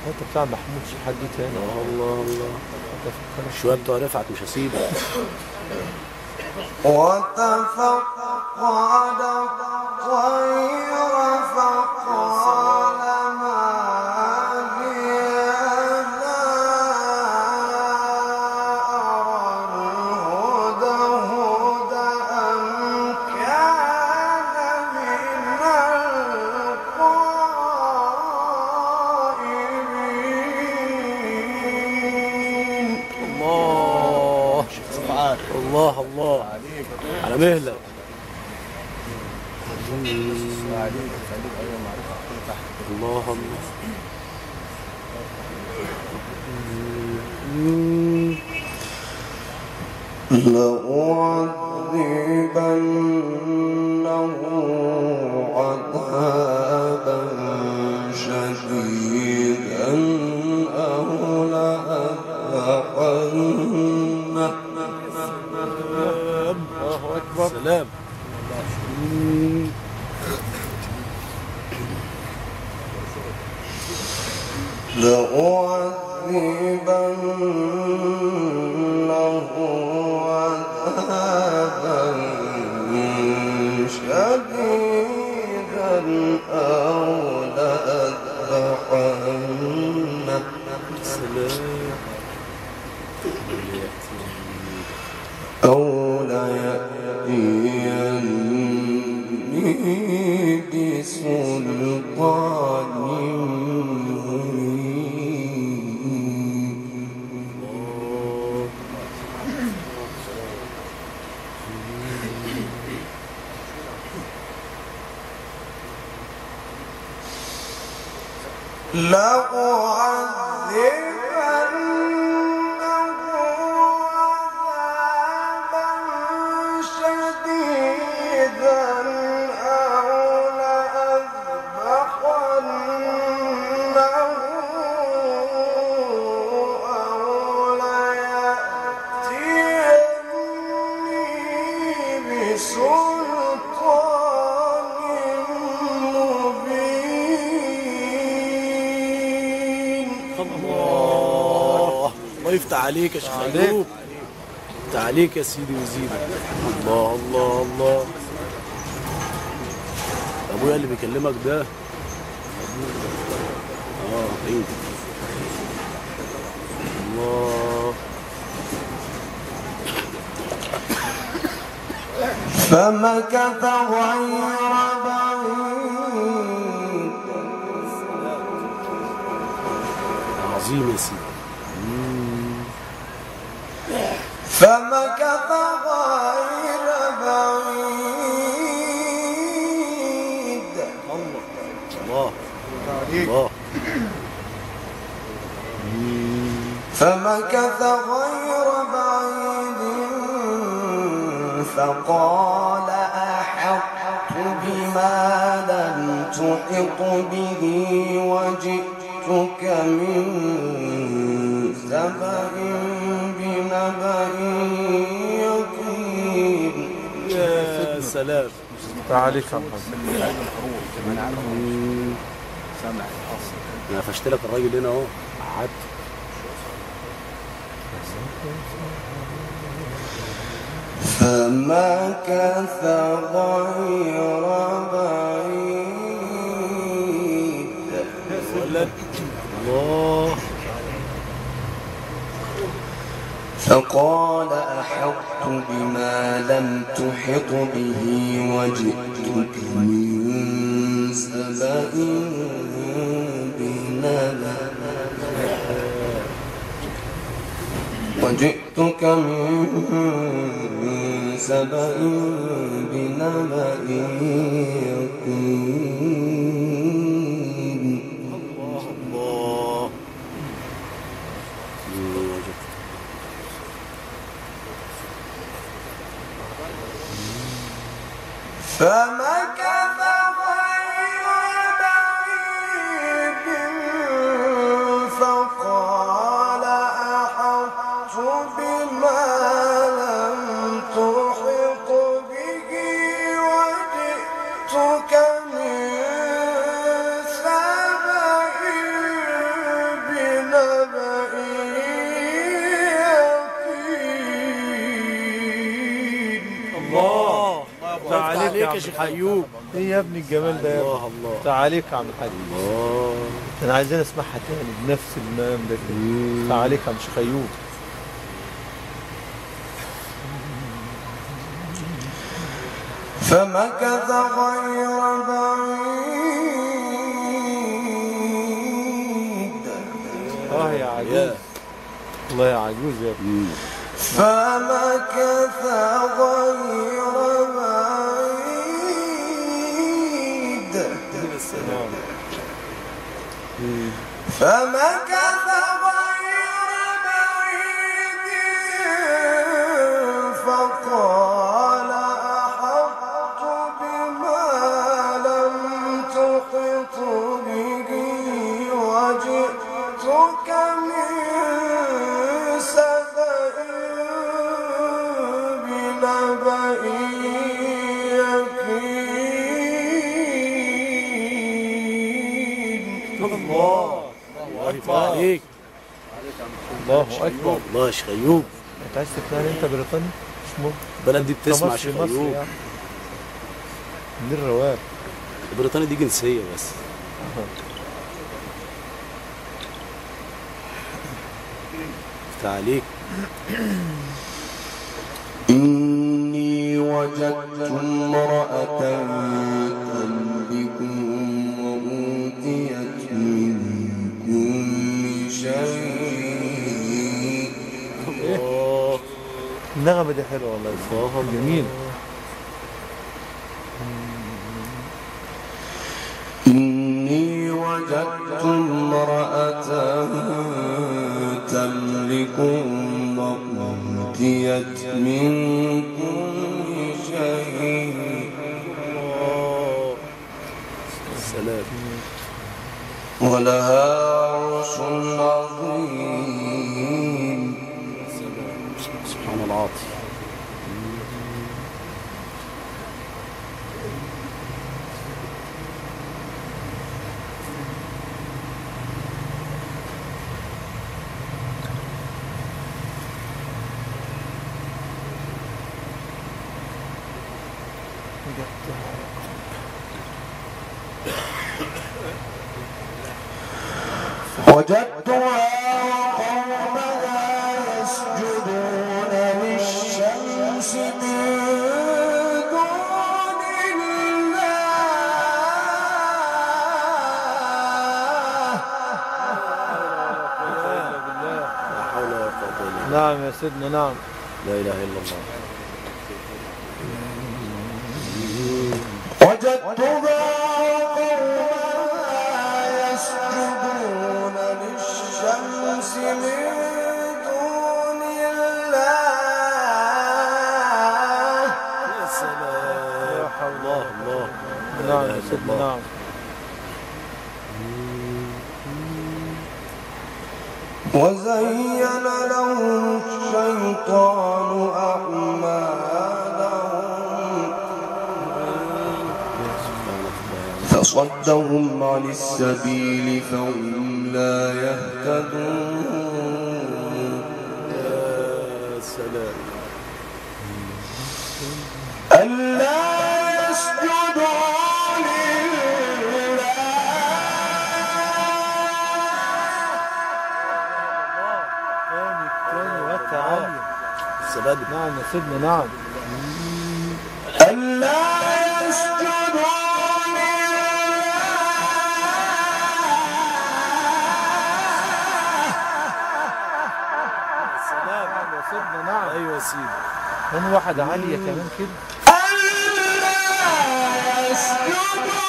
انت بتاع محمود شحات دي تاني الله الله انت فكرني شويه بتوع رفعت مش هسيبك وتفقد الطير فقال ما لي لا أرى الهدى هدى أم كان من القائلين الله سبحان الله الله عليك على مهلك عليك خليك ايوه معرفه كل تحت الله الله لأعذبنه عذابا شديدا أو لأذبحنه الله اكبر سلام لأعذبنه عذابا شديدا أو لأذبحنه سلام أو ليأتيني بسلطان مبين لأعذبنه عذابا شديدا أو لأذبحنه أو ليأتيني بسلطان مبين الله الله يفتح عليك يا شيخ ايوب يفتح عليك يا سيدي ويزيدك الله الله الله ابويا اللي بيكلمك ده اه ايه الله فمكث غير بعيد عظيم يا سيدي فمكث غير بعيد الله الله فمكث غير بعيد فقال أحطت بما لم تحط به وجئتك من سبأ بنبأ يقين يا سلام تعاليك يا محمد علم الحروف كمان على الحروف سمع الاصل انا قفشت لك الراجل هنا اهو قعدت فمكث غير بعيد ولد الله فقال أحطت بما لم تحط به وجئتك من سبأ بنبأ وجئتك من سبأ بنبأ يقين الله الله مم، وجدت. فمكث غير بعيد فقال أحطت بما لم تحط به وجئتك من سبأ الله الله عليك عليك يا عم يا شيخ الحاج. ايوب ايه يا ابني الجمال ده يا ابني الله الله تعاليك يا عم الحاج الله انا عايزين اسمعها تاني بنفس المقام ده كده تعاليك يا عم شيخ ايوب فمكث غير بعيد اه يا عجوز يا الله يا عجوز يا ابني فمكث غير بعيد فمكث غير بعيد فقال أحطت بما لم تحط به وجئتك من سبأ بنبأ يقين الله الله يفتح عليك الله اكبر الله يا شيخ ايوب انت عايز تقنعني انت بريطاني مش ممكن البلد دي بتسمع يا مصري شيخ مصري ايوب يعني من الرواب بريطانيا دي جنسيه بس يفتح عليك إني وجدت امرأة تملكهم وأوتيت من كل شيء الله النغمة دي حلوة والله الله جميل إني وجدت امرأة تملكهم وأوتيت من كل شيء الله السلام ولها عرش عظيم سبحان العاطي وجدتها وقومها يسجدون للشمس من دون الله لا حول ولا قوه الا بالله نعم يا سيدنا نعم لا اله الا الله وجدتها وقومها يسجدون للشمس من دون الله يا سلام الله الله لا نعم إله يا إلا سيدنا الله. نعم وزين لهم الشيطان أعمالهم فصدهم عن السبيل فهم لا يهتدون يا سلام ألا يسجدوا تاني تاني وقت عالية السلام نعم يا سيدنا نعم ألا يسجدوا نعم يا سيدنا نعم ايوه يا سيدي هم واحد عالية كمان كده ألا يسجدوا